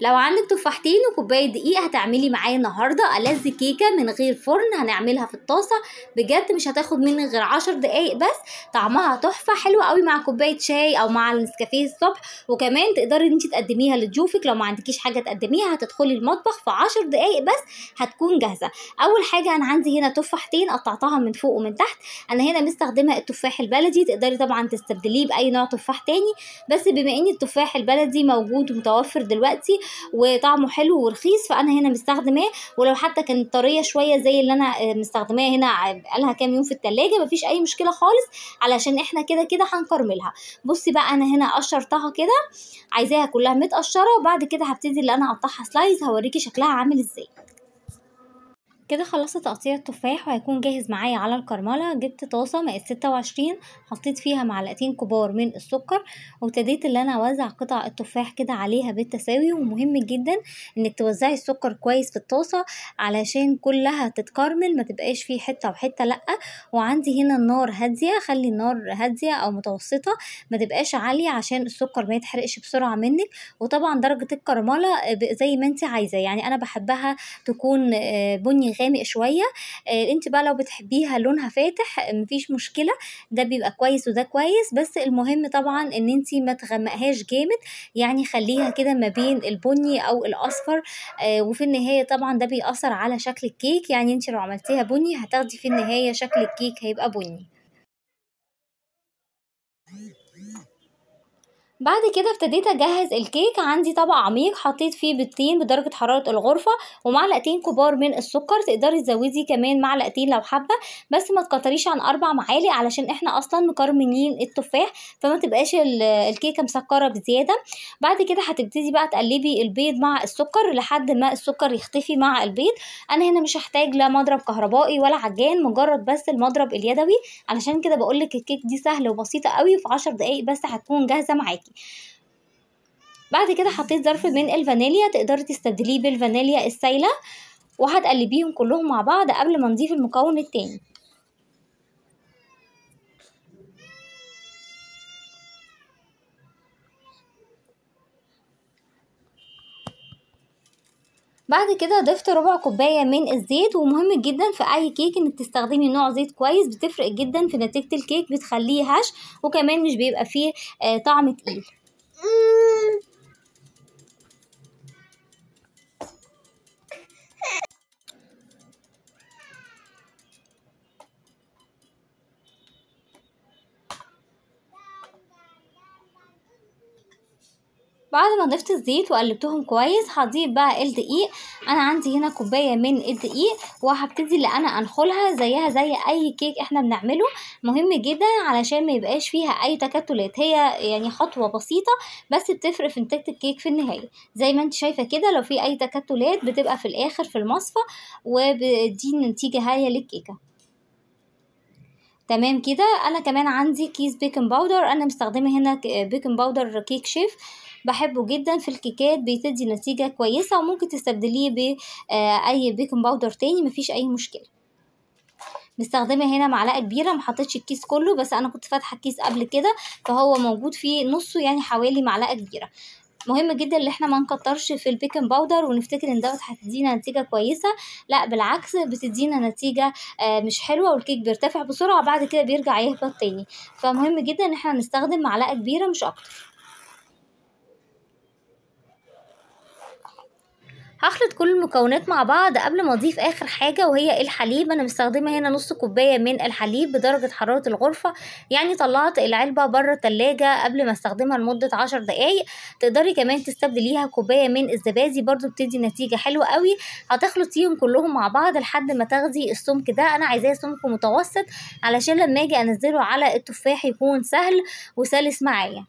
لو عندك تفاحتين وكوبايه دقيق هتعملي معايا النهارده ألذ كيكه من غير فرن هنعملها في الطاسه بجد مش هتاخد مني غير عشر دقايق بس طعمها تحفه حلوه قوي مع كوبايه شاي او مع النسكافيه الصبح وكمان تقدري ان انت تقدميها لضيوفك لو ما عندكيش حاجه تقدميها هتدخلي المطبخ في عشر دقايق بس هتكون جاهزه اول حاجه انا عندي هنا تفاحتين قطعتها من فوق ومن تحت انا هنا مستخدمه التفاح البلدي تقدري طبعا تستبدليه باي نوع تفاح تاني بس بما ان التفاح البلدي موجود ومتوفر دلوقتي وطعمه حلو ورخيص فانا هنا مستخدماه ولو حتى كانت طريه شويه زي اللي انا مستخدماها هنا بقالها كام يوم في التلاجة مفيش اي مشكله خالص علشان احنا كده كده هنكرملها بصي بقى انا هنا قشرتها كده عايزاها كلها متقشره وبعد كده هبتدي اللي انا اقطعها سلايز هوريكي شكلها عامل ازاي كده خلصت تقطيع التفاح وهيكون جاهز معايا على الكرمله جبت طاسه مقاس ستة وعشرين حطيت فيها معلقتين كبار من السكر وابتديت اللي انا اوزع قطع التفاح كده عليها بالتساوي ومهم جدا انك توزعي السكر كويس في الطاسه علشان كلها تتكرمل ما تبقاش فيه حته وحته لا وعندي هنا النار هاديه خلي النار هاديه او متوسطه ما تبقاش عاليه عشان السكر ما يتحرقش بسرعه منك وطبعا درجه الكرمله زي ما انت عايزه يعني انا بحبها تكون بني غامق شويه آه انت بقى لو بتحبيها لونها فاتح مفيش مشكله ده بيبقى كويس وده كويس بس المهم طبعا ان انت ما تغمقهاش جامد يعني خليها كده ما بين البني او الاصفر آه وفي النهايه طبعا ده بيأثر على شكل الكيك يعني انت لو عملتيها بني هتاخدي في النهايه شكل الكيك هيبقى بني بعد كده ابتديت اجهز الكيك عندي طبق عميق حطيت فيه بيضتين بدرجه حراره الغرفه ومعلقتين كبار من السكر تقدري تزودي كمان معلقتين لو حابه بس ما تكتريش عن اربع معالق علشان احنا اصلا مكرملين التفاح فما تبقاش الكيكه مسكره بزياده بعد كده هتبتدي بقى تقلبي البيض مع السكر لحد ما السكر يختفي مع البيض انا هنا مش هحتاج لا مضرب كهربائي ولا عجان مجرد بس المضرب اليدوي علشان كده بقولك الكيك دي سهله وبسيطه قوي وفي عشر دقايق بس هتكون جاهزه معاكي بعد كده حطيت ظرف من الفانيليا تقدري تستبدليه بالفانيليا السايله وهتقلبيهم كلهم مع بعض قبل ما نضيف المكون التاني بعد كده ضفت ربع كوباية من الزيت ومهم جدا في اي كيك انك تستخدمي نوع زيت كويس بتفرق جدا في نتيجة الكيك بتخليه هش وكمان مش بيبقى فيه آه طعم تقيل بعد ما ضفت الزيت وقلبتهم كويس هضيف بقى الدقيق انا عندي هنا كوبايه من الدقيق وهبتدي اللي انا انخلها زيها زي اي كيك احنا بنعمله مهم جدا علشان ما يبقاش فيها اي تكتلات هي يعني خطوه بسيطه بس بتفرق في نتيجه الكيك في النهايه زي ما انت شايفه كده لو في اي تكتلات بتبقى في الاخر في المصفى ودي نتيجه هايه للكيكه تمام كده انا كمان عندي كيس بيكنج باودر انا مستخدمه هنا بيكنج باودر كيك شيف بحبه جدا في الكيكات بتدي نتيجة كويسة وممكن تستبدليه بأي بيكنج باودر تاني مفيش أي مشكلة مستخدمة هنا معلقة كبيرة محطتش الكيس كله بس أنا كنت فاتحة الكيس قبل كده فهو موجود فيه نصه يعني حوالي معلقة كبيرة مهم جدا ان احنا ما نكترش في البيكنج باودر ونفتكر ان دوت هتدينا نتيجه كويسه لا بالعكس بتدينا نتيجه مش حلوه والكيك بيرتفع بسرعه بعد كده بيرجع يهبط تاني فمهم جدا ان احنا نستخدم معلقه كبيره مش اكتر هخلط كل المكونات مع بعض قبل ما اضيف اخر حاجه وهي الحليب انا مستخدمه هنا نص كوبايه من الحليب بدرجه حراره الغرفه يعني طلعت العلبه بره التلاجة قبل ما استخدمها لمده عشر دقايق تقدري كمان تستبدليها كوبايه من الزبادي برضو بتدي نتيجه حلوه قوي هتخلطيهم كلهم مع بعض لحد ما تاخدي السمك ده انا عايزاه سمك متوسط علشان لما اجي انزله على التفاح يكون سهل وسلس معايا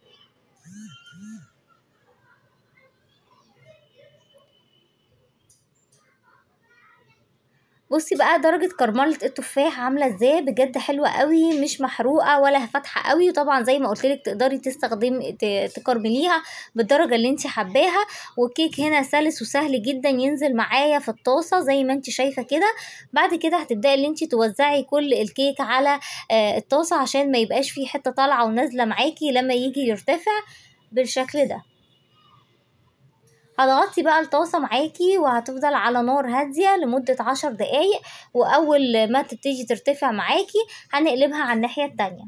بصي بقى درجة كرملة التفاح عاملة ازاي بجد حلوة قوي مش محروقة ولا فاتحة قوي وطبعا زي ما قلتلك تقدري تستخدمي ت- تكرمليها بالدرجة اللي انت حباها والكيك هنا سلس وسهل جدا ينزل معايا في الطاسة زي ما انت شايفة كده بعد كده هتبدأي اللي انت توزعي كل الكيك على آه، الطاسة عشان ما يبقاش فيه حتة طالعة ونازلة معاكي لما يجي يرتفع بالشكل ده هتغطي بقى الطاسة معاكي وهتفضل على نار هادية لمدة عشر دقايق وأول ما تبتدي ترتفع معاكي هنقلبها على الناحية التانية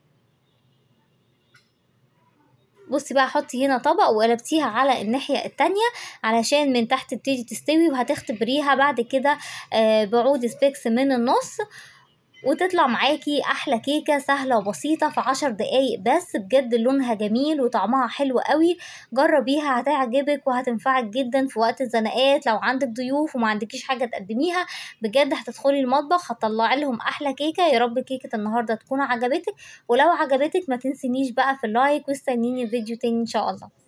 بصي بقى حطي هنا طبق وقلبتيها على الناحية التانية علشان من تحت تبتدي تستوي وهتختبريها بعد كده آه بعود سبيكس من النص وتطلع معاكي احلى كيكه سهله وبسيطه في عشر دقايق بس بجد لونها جميل وطعمها حلو قوي جربيها هتعجبك وهتنفعك جدا في وقت الزنقات لو عندك ضيوف وما عندكيش حاجه تقدميها بجد هتدخلي المطبخ هتطلعي لهم احلى كيكه يا رب كيكه النهارده تكون عجبتك ولو عجبتك ما تنسينيش بقى في اللايك واستنيني فيديو تاني ان شاء الله